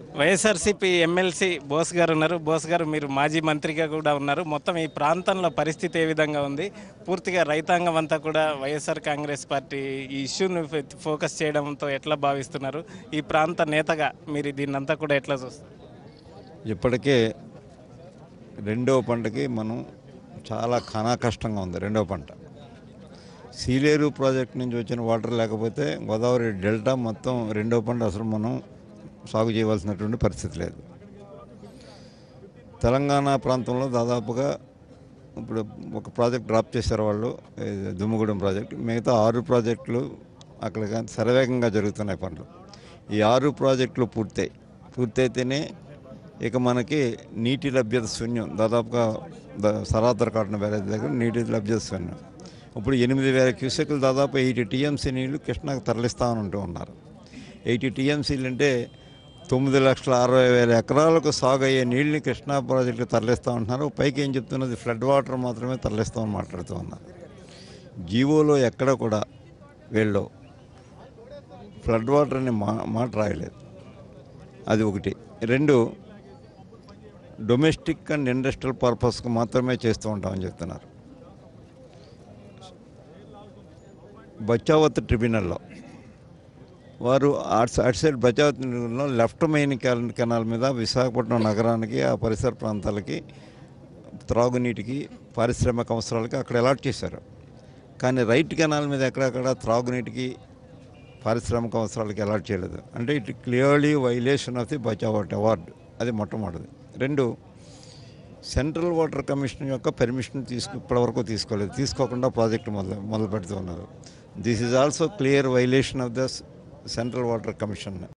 YSRCP MLC Bose గారు ఉన్నారు బోస్ గారు మీరు మాజీ మంత్రిగా కూడా ఉన్నారు మొత్తం ఈ ప్రాంతంలో పరిస్థితి ఏ విధంగా ఉంది పూర్తిగా రైతాంగం అంతా కూడా వైఎస్ఆర్ కాంగ్రెస్ పార్టీ ఈ ఇష్యూని ఫె- ఫోకస్ చేయడంతో ఎట్లా భావిస్తున్నారు ఈ ప్రాంత నేతగా మీరు దీన్నంతా కూడా ఎట్లా చూస్తారు ఇప్పటికే రెండవ పంటకి మనం చాలా కనా కష్టంగా ఉంది రెండవ పంట సీలేరు ప్రాజెక్ట్ నుంచి వచ్చిన వాటర్ లేకపోతే గోదావరి డెల్టా మొత్తం రెండవ పంట అసలు మనం సాగు చేయవలసినటువంటి పరిస్థితి లేదు తెలంగాణ ప్రాంతంలో దాదాపుగా ఇప్పుడు ఒక ప్రాజెక్ట్ డ్రాప్ చేశారు వాళ్ళు ఇది దుమ్ముగూడెం ప్రాజెక్ట్ మిగతా ఆరు ప్రాజెక్టులు అక్కడ కానీ శరవేగంగా జరుగుతున్నాయి పనులు ఈ ఆరు ప్రాజెక్టులు పూర్తయి పూర్తయితేనే ఇక మనకి నీటి లభ్యత శూన్యం దాదాపుగా ద- సరాతర్ కాటన్ బ్యారేజ్ దగ్గర నీటి లభ్యత శూన్యం ఇప్పుడు ఎనిమిది వేల క్యూసెక్లు దాదాపు ఎయిటీ టీఎంసీ నీళ్లు కృష్ణాకు తరలిస్తామని అంటూ ఉన్నారు ఎయిటీ టీఎంసీలు అంటే తొమ్మిది లక్షల అరవై వేల ఎకరాలకు సాగు అయ్యే నీళ్ళని కృష్ణా ప్రాజెక్టు తరలిస్తూ ఉంటున్నారు పైకి ఏం చెప్తున్నది ఫ్లడ్ వాటర్ మాత్రమే తరలిస్తామని మాట్లాడుతూ ఉన్నారు జీవోలో ఎక్కడ కూడా వీళ్ళు ఫ్లడ్ వాటర్ అనే మా మాట రాయలేదు అది ఒకటి రెండు డొమెస్టిక్ అండ్ ఇండస్ట్రియల్ పర్పస్కి మాత్రమే చేస్తూ ఉంటామని చెప్తున్నారు బచావత్ ట్రిబ్యునల్లో వారు అటు అటు సైడ్ బచావత్ ట్రిబ్యునల్లో లెఫ్ట్ మెయిన్ కెన- కెనాల్ మీద విశాఖపట్నం నగరానికి ఆ పరిసర ప్రాంతాలకి త్రాగునీటికి పారిశ్రామిక అవసరాలకి అక్కడ అలాట్ చేశారు కానీ రైట్ కెనాల్ మీద ఎక్కడెక్కడ త్రాగునీటికి పారిశ్రామిక అవసరాలకి అలాట్ చేయలేదు అంటే it clearly violation of the Bachawat award అది మొట్టమొదటిది రెండు సెంట్రల్ వాటర్ కమిషన్ యొక్క పెర్మిషన్ తీసుకు ఇప్పటివరకు తీసుకోలేదు తీసుకోకుండా ప్రాజెక్టు మొదలు మొదలు పెడుతూ ఉన్నారు this is also clear violation of the central water commission